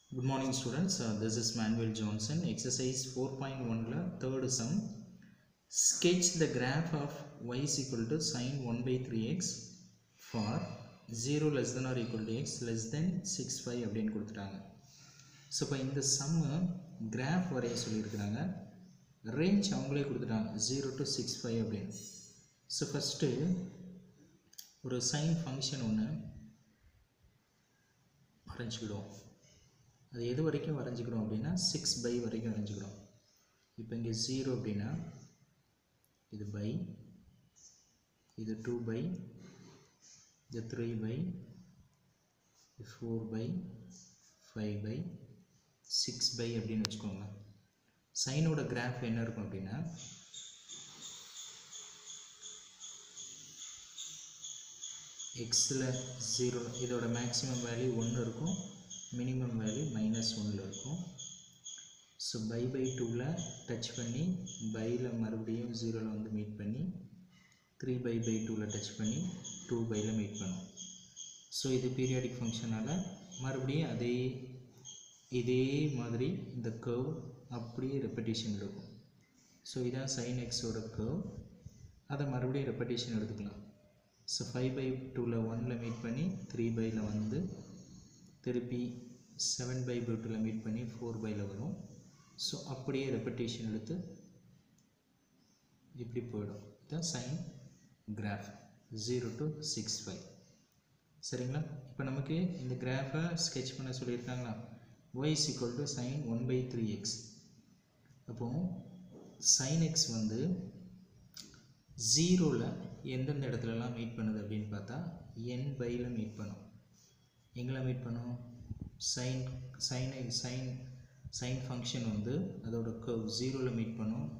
Good morning students, uh, this is Manuel Johnson. Exercise 4.1 la third sum. Sketch the graph of y is equal to sin 1 by 3x for 0 less than or equal to x less than 6 5 அப்படின்னு கொடுத்துட்டாங்க so இப்போ இந்த சம்மு graph வரைய சொல்லியிருக்கிறாங்க range அவங்களே கொடுத்துட்டாங்க zero to six five அப்படின்னு so first ஒரு சைன் ஃபங்க்ஷன் ஒன்று வரைஞ்சிக்கிடுவோம் அது எது வரைக்கும் வரைஞ்சிக்கிறோம் அப்படின்னா சிக்ஸ் பை வரைக்கும் வரைஞ்சிக்கிறோம் இப்போ இங்கே ஜீரோ அப்படின்னா இது பை இது டூ பை இது த்ரீ பை இது four pi five pi six pi அப்படின்னு வச்சுக்கோங்க சைனோட கிராஃப் என்ன இருக்கும் அப்படின்னா எக்ஸில் ஜீரோ இதோட மேக்ஸிமம் வேல்யூ ஒன்று இருக்கும் மினிமம் வேல்யூ மைனஸ் ஒன்றில் இருக்கும் ஸோ பை பை டூவில் டச் பண்ணி பையில் மறுபடியும் ஜீரோவில் வந்து மீட் பண்ணி த்ரீ பை பை டூவில் டச் பண்ணி டூ பையில் மீட் பண்ணும் ஸோ இது பீரியாடிக் ஃபங்க்ஷனால் மறுபடியும் அதே இதே மாதிரி இந்த கர்வ் அப்படியே ரெப்படேஷன் எடுக்கும் ஸோ இதான் சைன் எக்ஸோட கர்வ் அதை மறுபடியும் ரெப்படேஷன் எடுத்துக்கலாம் ஸோ ஃபைவ் பை டூவில் ஒனில் மீட் பண்ணி த்ரீ பையில் வந்து திருப்பி செவன் பை பை டூவில் மீட் பண்ணி ஃபோர் பையில் வரும் ஸோ அப்படியே ரெப்படேஷன் எடுத்து இப்படி போயிடும் இதுதான் sine graph zero to six five சரிங்களா இப்போ நமக்கு இந்த கிராஃபை ஸ்கெட்ச் பண்ண சொல்லியிருக்காங்களா y is equal to sine one by three x அப்போது சைன் எக்ஸ் வந்து ஜீரோவில் எந்தெந்த இடத்துலலாம் மீட் பண்ணுது அப்படின்னு பார்த்தா என் பையில் மீட் பண்ணும் எங்களை மீட் பண்ணும் sine sine sine sine function வந்து அதோட கர்வ் ஜீரோவில் மீட் பண்ணும்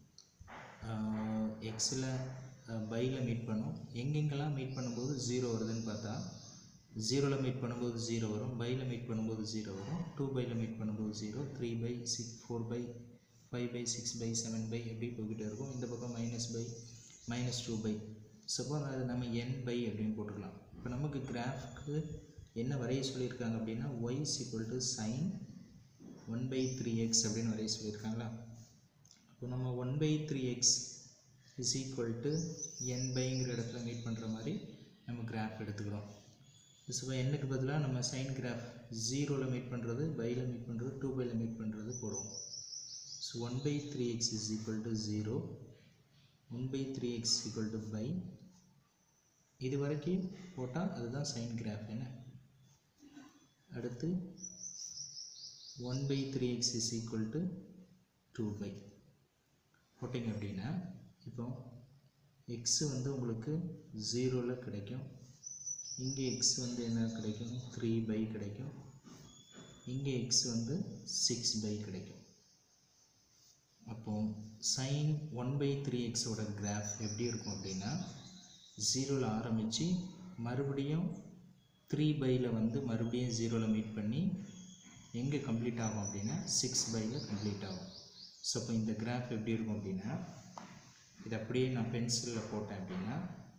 எக்ஸில் பையில் மீட் பண்ணும் எங்கெங்கெல்லாம் மீட் பண்ணும்போது ஜீரோ வருதுன்னு பார்த்தா ஜீரோவில் மீட் பண்ணும்போது ஜீரோ வரும் பையில் மீட் பண்ணும்போது ஜீரோ வரும் டூ பையில் மீட் பண்ணும்போது zero three pi six four pi five pi six pi seven pi எப்படி போய்கிட்டே இருக்கும் இந்த பக்கம் minus pi minus two pi suppose அது நம்ம என் பை அப்படின்னு போட்டுக்கலாம் இப்போ நமக்கு கிராஃப்க்கு என்ன வரைய சொல்லியிருக்காங்க அப்படின்னா y is equal to sine one by three x அப்படின்னு வரைய சொல்லியிருக்காங்களா இப்போ நம்ம one by three x is equal to n பைங்கிற இடத்துல மீட் பண்ணுற மாதிரி நம்ம கிராஃப் எடுத்துக்கிறோம் ஸோ என்னுக்கு பதிலாக நம்ம சைன் கிராஃப் ஜீரோவில் மீட் பண்ணுறது பையில் மீட் பண்ணுறது டூ பையில் மீட் பண்ணுறது போடுவோம் so one by three x is equal to zero one by three x equal to pi இது வரைக்கும் போட்டால் அதுதான் சைன் கிராஃப் என்ன அடுத்து one by three x is equal to two pi போட்டிங்க அப்படின்னா இப்போ எக்ஸ் வந்து உங்களுக்கு ஜீரோவில் கிடைக்கும் இங்கே எக்ஸ் வந்து என்ன கிடைக்கும் த்ரீ பை கிடைக்கும் இங்கே எக்ஸ் வந்து சிக்ஸ் பை கிடைக்கும் அப்போது சைன் ஒன் பை த்ரீ எக்ஸோட கிராஃப் எப்படி இருக்கும் அப்படின்னா ஜீரோவில் ஆரம்பித்து மறுபடியும் த்ரீ பையில் வந்து மறுபடியும் ஜீரோவில் மீட் பண்ணி எங்கே கம்ப்ளீட் ஆகும் அப்படின்னா சிக்ஸ் பையில் கம்ப்ளீட் ஆகும் ஸோ இப்போ இந்த கிராஃப் எப்படி இருக்கும் அப்படின்னா இது அப்படியே நான் பென்சிலில் போட்டேன் அப்படின்னா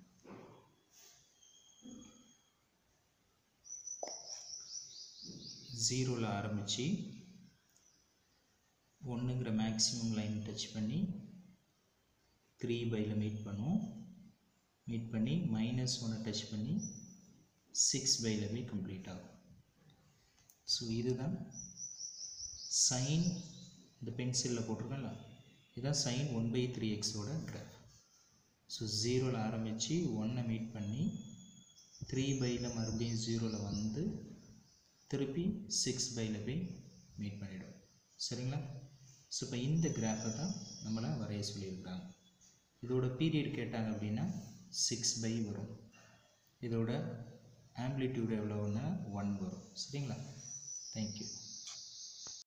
ஜீரோவில் ஆரம்பித்து ஒன்றுங்கிற மேக்ஸிமம் லைன் டச் பண்ணி த்ரீ பையில் மீட் பண்ணும் மீட் பண்ணி மைனஸ் ஒன்னை டச் பண்ணி சிக்ஸ் பையில் போய் கம்ப்ளீட் ஆகும் ஸோ இதுதான் சைன் இந்த பென்சிலில் போட்டிருக்கோம்ல இதுதான் சைன் ஒன் பை த்ரீ எக்ஸோட கிராஃப் ஸோ ஜீரோவில் ஆரம்பித்து ஒன்னை மீட் பண்ணி த்ரீ பையில் மறுபடியும் ஜீரோவில் வந்து திருப்பி சிக்ஸ் பையில் போய் மீட் பண்ணிவிடும் சரிங்களா ஸோ இப்போ இந்த கிராஃபை தான் நம்மளை வரைய சொல்லியிருக்கிறாங்க இதோட பீரியட் கேட்டாங்க அப்படின்னா சிக்ஸ் பை வரும் இதோட ஆம்ப்ளிடியூட் எவ்வளோன்னா ஒன் வரும் சரிங்களா தேங்க்யூ